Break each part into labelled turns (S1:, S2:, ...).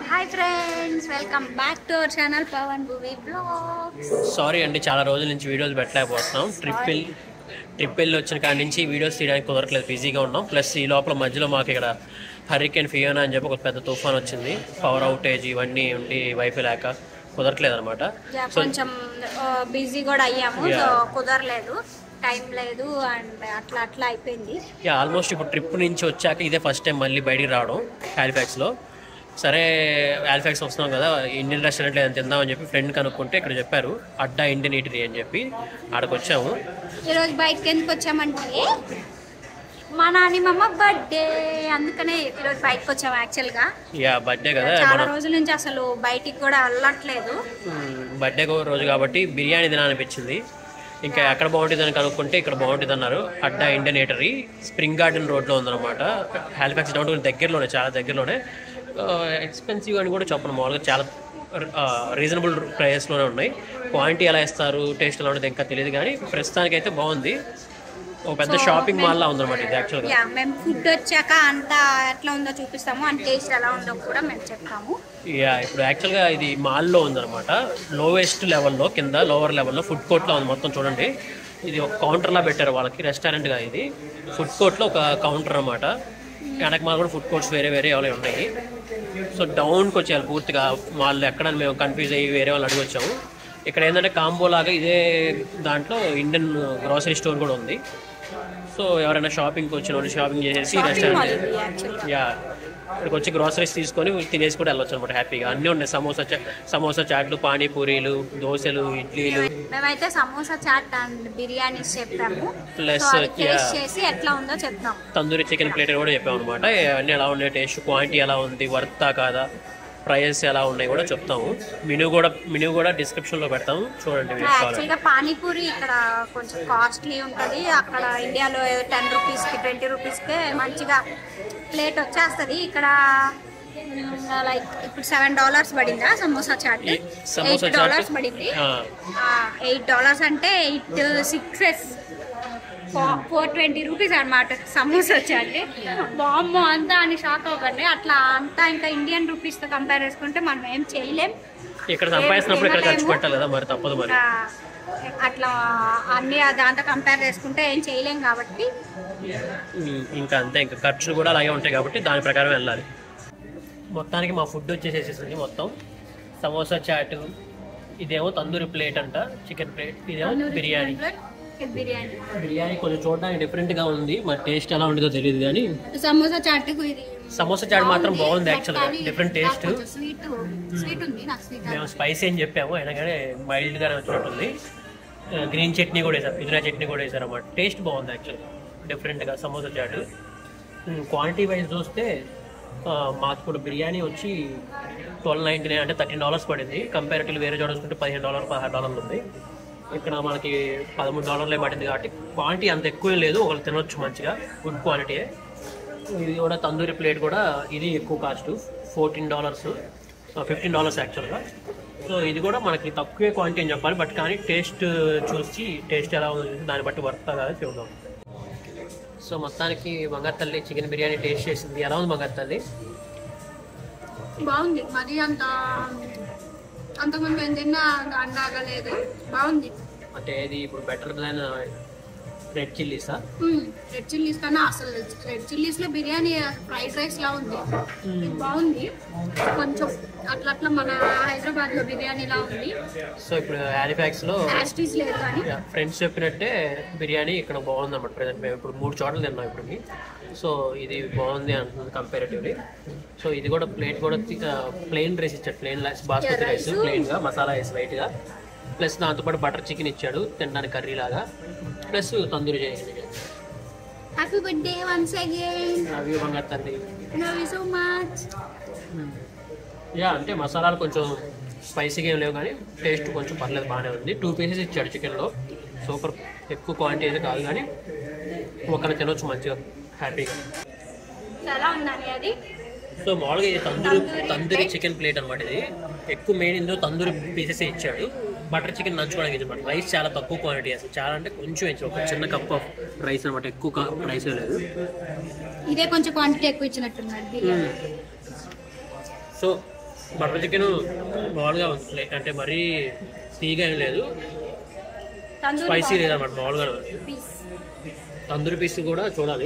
S1: Hi friends welcome back to our channel Pavan Bhumi vlogs
S2: sorry అండి చాలా రోజుల నుంచి వీడియోస్ పెట్టలేకపోతున్నాం ట్రిప్ వెళ్ళి ట్రిప్ వెళ్ళి వచ్చిన కాడి నుంచి వీడియోస్ తీయడానికి కుదరట్లేదు బిజీగా ఉన్నాం ప్లస్ ఈ లోపల మధ్యలో మాకు ఇక్కడ హరికేన్ ఫియోనా అని చెప్పి ఒక పెద్ద తుఫాన్ వచ్చింది పవర్ అవుటేజ్ ఇవన్నీ ఉండి వైఫై లేక కుదరట్లేదు అనమాట సో
S1: కొంచెం బిజీ కూడా అయ్యాము సో
S2: Yeah.
S1: కుదరలేదు టైం లేదు అండ్ అట్లా అట్లా అయిపోయింది
S2: ఆల్మోస్ట్ ఇప్పుడు ట్రిప్ నుంచి వచ్చాక ఇదే ఫస్ట్ టైం మళ్ళీ బయటికి రావడం హాలిఫాక్స్లో సరే హాలిఫాక్స్ వస్తున్నాం కదా ఇండియన్ రెస్టారెంట్ లేదని తిందామని చెప్పి ఫ్రెండ్ కనుక్కుంటే ఇక్కడ చెప్పారు అడ్డా ఇండియన్ ఈటరీ అని చెప్పి ఆడకు వచ్చాము
S1: ఈరోజు బయటకి ఎందుకు వచ్చామంటే మా నానిమమ్మ బర్త్డే అందుకనే ఈరోజు బయటకు వచ్చాము యాక్చువల్గా
S2: యా బర్త్డే కదా
S1: చాలా
S2: మనం
S1: రోజుల నుంచి అసలు బయటికి కూడా వెళ్ళట్లేదు
S2: బర్త్డే రోజు కాబట్టి బిర్యానీ తినాలనిపించింది ఇంకా ఎక్కడ బాగుంటుంది అని కనుక్కుంటే ఇక్కడ బాగుంటుంది అన్నారు Adda Indian eatery Spring Garden రోడ్లో ఉందన్నమాట హాలిఫాక్స్ డౌన్ టౌన్ దగ్గరలోనే చాలా దగ్గరలోనే ఎక్స్పెన్సివ్ అని కూడా చెప్పను మామూలుగా చాలా రీజనబుల్ ప్రైస్లోనే ఉన్నాయి క్వాంటిటీ ఎలా ఇస్తారు టేస్ట్ ఎలా ఉంటుంది ఇంకా తెలియదు కానీ ప్రస్తుతానికైతే బాగుంది ఒక పెద్ద షాపింగ్ మాల్లా ఉందన్నమాట ఇది యాక్చువల్గా
S1: యా మేము ఫుడ్ వచ్చాక అంతా ఎట్లా ఉందో చూపిస్తాము అండ్ టేస్ట్ ఎలా ఉందో కూడా మేము చెప్తాము
S2: యా ఇప్పుడు యాక్చువల్గా ఇది మాల్లో ఉందన్నమాట లోవెస్ట్ లెవెల్లో కింద లోవర్ లెవెల్లో ఫుడ్ కోర్ట్లో ఉంది మొత్తం చూడండి ఇది ఒక కౌంటర్లా పెట్టారు వాళ్ళకి రెస్టారెంట్గా ఇది ఫుడ్ కోర్ట్లో ఒక కౌంటర్ అనమాట వెనక మాల్ కూడా ఫుడ్ కోర్ట్స్ వేరే వేరే ఎవరు ఉన్నాయి సో డౌన్కి వచ్చేయాలి పూర్తిగా మాల్లో ఎక్కడ మేము కన్ఫ్యూజ్ అయ్యి వేరే వాళ్ళు అడిగొచ్చాము ఇక్కడ ఏంటంటే కాంబో లాగా ఇదే దాంట్లో ఇండియన్ గ్రాసరీ స్టోర్ కూడా ఉంది సో ఎవరైనా షాపింగ్కి వచ్చిన వాళ్ళు షాపింగ్ చేసేసి
S1: షాపింగ్ మాల్
S2: రెస్టారెంట్
S1: ఇది యాక్చువల్గా
S2: యా ఇక్కడికి వచ్చి గ్రాసరీస్ తీసుకొని తినేసి కూడా వెళ్ళొచ్చు అనమాట హ్యాపీగా అన్నీ ఉన్నాయి సమోసా చా- సమోసా చాట్లు పానీపూరీలు దోశలు ఇడ్లీలు
S1: మేమైతే సమోసా చాట్ అండ్ బిర్యానీస్ చెప్పాము
S2: Plus,
S1: సో అది టేస్ట్
S2: yeah.
S1: చేసి ఎట్లా ఉందో చెప్తాం
S2: తందూరి చికెన్ ప్లేట్ కూడా చెప్పాం అనమాట అన్నీ ఎలా ఉన్నాయి టేస్ట్ క్వాంటిటీ ఎలా ఉంది వర్తా కాదా ప్రైస్ ఎలా ఉన్నాయి కూడా చెప్తాము మెనూ కూడా మెనూ కూడా డిస్క్రిప్షన్లో పెడతాము చూడండి మీరు కావాలంటే
S1: యాక్చువల్గా పానీపూరి ఇక్కడ కొంచెం కాస్ట్లీ ఉంటుంది అక్కడ ఇండియాలో టెన్ రూపీస్కి ట్వంటీ రూపీస్కే మంచిగా ప్లేట్ వచ్చేస్తుంది ఇక్కడ లైక్ ఇప్పుడు సెవెన్ డాలర్స్ పడిందా సమోసా చాట్
S2: ఈ సమోసా
S1: ఎయిట్
S2: చాట్
S1: డాలర్స్ పడింది ఎయిట్ డాలర్స్ అంటే eight six four twenty rupees అనమాట సమోసా చాట్ బామ్మో అంతా అని షాక్ అవ్వండి అట్లా అంతా ఇంకా ఇండియన్ రూపీస్తో కంపేర్ చేసుకుంటే మనం ఏం చేయలేం
S2: ఇక్కడ సంపాదిస్తున్నప్పుడు ఇక్కడ ఖర్చు
S1: తినలేము.
S2: పెట్టాలి కదా మరి తప్పదు మరి
S1: ఆ, అట్లా అన్ని దాంతో కంపేర్ చేసుకుంటే ఏం చేయలేం కాబట్టి
S2: ఉమ్, ఇంకా అంతే ఇంకా ఖర్చులు కూడా అలాగే ఉంటాయి కాబట్టి దాని ప్రకారం వెళ్ళాలి మొత్తానికి మా ఫుడ్ వచ్చేసేసింది మొత్తం సమోసా చాట్ ఇదేమో తందూరి ప్లేట్ అంట చికెన్ ప్లేట్ ఇదేమో బిర్యానీ
S1: ఇది బిర్యానీ
S2: బిర్యానీ కొంచెం చూడడానికి డిఫరెంట్గా ఉంది మరి టేస్ట్ ఎలా ఉంటుందో తెలియదు కానీ
S1: సమోసా చాట్కు ఇది
S2: సమోసా చాట్ మాత్రం బాగుంది యాక్చువల్గా డిఫరెంట్ టేస్ట్
S1: స్వీట్ స్వీట్ ఉంది నాకు స్వీట్
S2: మేము స్పైసీ అని చెప్పాము అయినా కానీ మైల్డ్గానే వచ్చినట్టుంది గ్రీన్ చట్నీ కూడా వేసారు పుదీనా చట్నీ కూడా వేసారు అన్నమాట టేస్ట్ బాగుంది యాక్చువల్గా డిఫరెంట్గా సమోసా చాట్ క్వాంటిటీ వైజ్ చూస్తే ఆ, మాకు ఇప్పుడు బిర్యానీ వచ్చి ట్వెల్వ్ నైంటీ నైన్ అంటే థర్టీన్ డాలర్స్ పడింది కంపారిటివ్ వేరే చోట చూసుకుంటే పదిహేను డాలర్ పదహారు డాలర్లు ఉంది ఇక్కడ మనకి పదమూడు డాలర్లే పడింది కాబట్టి క్వాంటిటీ అంత ఎక్కువ ఏం లేదు ఒకరు తినొచ్చు మంచిగా గుడ్ క్వాలిటీయే ఇది కూడా తందూరి ప్లేట్ కూడా ఇది ఎక్కువ cost fourteen dollars fifteen dollars యాక్చువల్గా సో ఇది కూడా మనకి తక్కువే క్వాంటిటీ అని చెప్పాలి బట్ కానీ టేస్ట్ చూసి టేస్ట్ ఎలా ఉంది దాన్ని బట్టి వర్త్ కదా చూద్దాం సో మొత్తానికి బంగారు తల్లి చికెన్ బిర్యానీ టేస్ట్ చేసింది ఎలా ఉంది బంగారు తల్లి
S1: బాగుంది మరి అంత అంతకుముందు మేము తిన్న అందాగా లేదు బాగుంది
S2: అంటే ఇది ఇప్పుడు బెటర్ దాన్ రెడ్ చిల్లీసా
S1: రెడ్ చిల్లీస్ కన్నా అసలు రెడ్ చిల్లీస్ లో బిర్యానీ ఫ్రైడ్ రైస్ లా ఉంది ఇది బాగుంది కొంచెం అట్లా అట్లా మన హైదరాబాద్ లో బిర్యానీ లా ఉంది
S2: సో ఇప్పుడు హాలిఫాక్స్లో
S1: యాస్టీస్ లేదు కానీ
S2: ఫ్రెండ్స్ చెప్పినట్టే బిర్యానీ ఇక్కడ బాగుంది అన్నమాట ప్రజెంట్ మేము ఇప్పుడు మూడు చోట్ల తిన్నాం ఇప్పుడు సో ఇది బాగుంది అంటుంది కంపారిటివ్లీ సో ఇది కూడా ప్లేట్ కూడా ప్లెయిన్ రైస్ ఇచ్చాడు ప్లెయిన్ రైస్ బాస్మతి రైస్ ప్లెయిన్గా మసాలా రైస్ వైట్గా ప్లస్ దాంతోపాటు బటర్ చికెన్ ఇచ్చాడు తినడానికి కర్రీ లాగా ప్లస్ తందూరి చేసింది
S1: హ్యాపీ బర్త్డే వన్స్ అగైన్
S2: అవి బంగారు తల్లి
S1: లవ్ యూ సో మచ్
S2: యా అంటే మసాలాలు కొంచెం స్పైసీగా ఏం లేవు కానీ టేస్ట్ కొంచెం పర్లేదు బాగానే ఉంది టూ పీసెస్ ఇచ్చాడు చికెన్లో సూపర్ ఎక్కువ క్వాంటిటీ అయితే కాదు కానీ ఒకరిని తినొచ్చు మంచిగా హ్యాపీగా
S1: ఎలా ఉందని అది
S2: సో మామూలుగా ఇది తందూరి తందూరి చికెన్ ప్లేట్ అనమాట ఇది ఎక్కువ మెయిన్ ఇందులో తందూరి పీసెస్ ఇచ్చాడు బటర్ చికెన్ నంచుకోవడానికి ఇచ్చాడు రైస్ చాలా తక్కువ క్వాంటిటీ అసలు చాలా అంటే కొంచెం ఇచ్చాడు ఒక చిన్న కప్ ఆఫ్ రైస్ అనమాట ఎక్కువ రైస్ లేదు
S1: ఇదే కొంచెం క్వాంటిటీ ఎక్కువ ఇచ్చినట్టున్నాడు బిర్యానీ
S2: సో బటర్ చికెన్ మామూలుగా ఉంది అంటే మరీ తీగా ఏం లేదు
S1: తందూరి
S2: స్పైసీ లేదన్నమాట మామూలుగా ఉంది.
S1: పీస్
S2: తందూరి పీస్ కూడా చూడాలి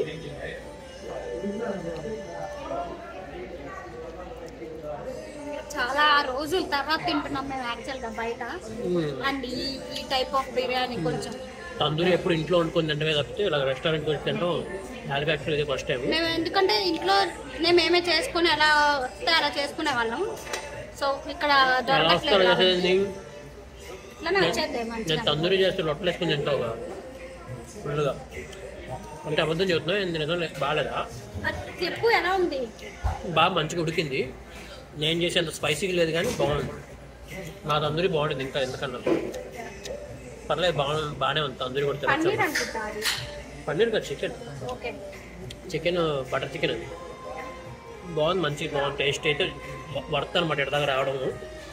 S1: చాలా రోజుల తర్వాత తింటున్నాం మేము యాక్చువల్గా బయట
S2: మ్మ్.
S1: అండ్ ఈ ఈ టైప్ ఆఫ్ బిర్యానీ కొంచెం
S2: తందూరి ఎప్పుడు ఇంట్లో వండుకొని తింటమే తప్పితే ఇలా రెస్టారెంట్కి వచ్చి తింటాం హ్యాలీఫాక్టరీ ఇది ఫస్ట్ టైం
S1: మేము ఎందుకంటే ఇంట్లో మేము మేమే చేసుకుని ఎలా వస్తే అలా చేసుకునే వాళ్ళం సో ఇక్కడ
S2: ఎలా వస్తారు
S1: దొరకట్లేదు
S2: చేసేది
S1: ఇట్లానే వచ్చేద్ది
S2: నేను
S1: మంచిగా
S2: తందూరి చేస్తే రొట్టెలు వేసుకొని తింటావు కదా ఫుల్గా అంటే అబద్ధం చెబుతున్నా నేను నిజం లే- బాగాలేదా
S1: అది చెప్పు ఎలా ఉంది
S2: బాగా మంచిగా ఉడికింది నేను చేసేంత స్పైసీగా లేదు కానీ బాగుంది నా తందూరి బాగుంటుంది ఇంకా ఎందుకన్నా పర్లేదు బాగా బాగానే ఉంది తందూరి కూడా
S1: పన్నీర్
S2: తినచ్చు
S1: అనుకుంటా అది
S2: పన్నీర్ కదా chicken
S1: okay
S2: chicken butter chicken అది బాగుంది మంచి బాగుంది టేస్ట్ అయితే వర్త్ అనమాట ఇక్కడ దాకా రావడము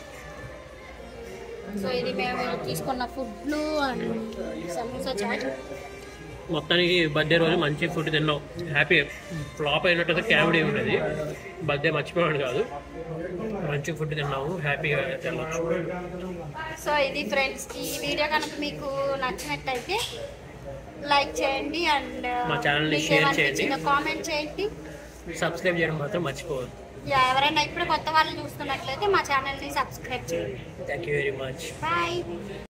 S1: సో ఇది మేము తీసుకున్న ఫుడ్లు అండ్ సమోసా చాట్
S2: మొత్తానికి బర్త్డే రోజు మంచి ఫుడ్ తిన్నాం హ్యాపీ ఫ్లాప్ అయినట్టయితే క్యామిడీ ఉండేది బర్త్డే మర్చిపోయాడు కాదు మంచి ఫుడ్ తిన్నాము హ్యాపీగా తినవచ్చు
S1: సో ఇది ఫ్రెండ్స్ ఈ వీడియో కనుక మీకు నచ్చినట్టయితే లైక్ చేయండి అండ్
S2: మా ఛానల్ని షేర్ చేయండి.
S1: కామెంట్ చేయండి
S2: సబ్స్క్రైబ్ చేయడం మాత్రం మర్చిపోవద్దు
S1: యా, ఎవరైనా ఇప్పుడు కొత్త వాళ్ళు చూస్తున్నట్లయితే మా ఛానల్ని సబ్స్క్రైబ్ చేయండి
S2: thank you very much
S1: bye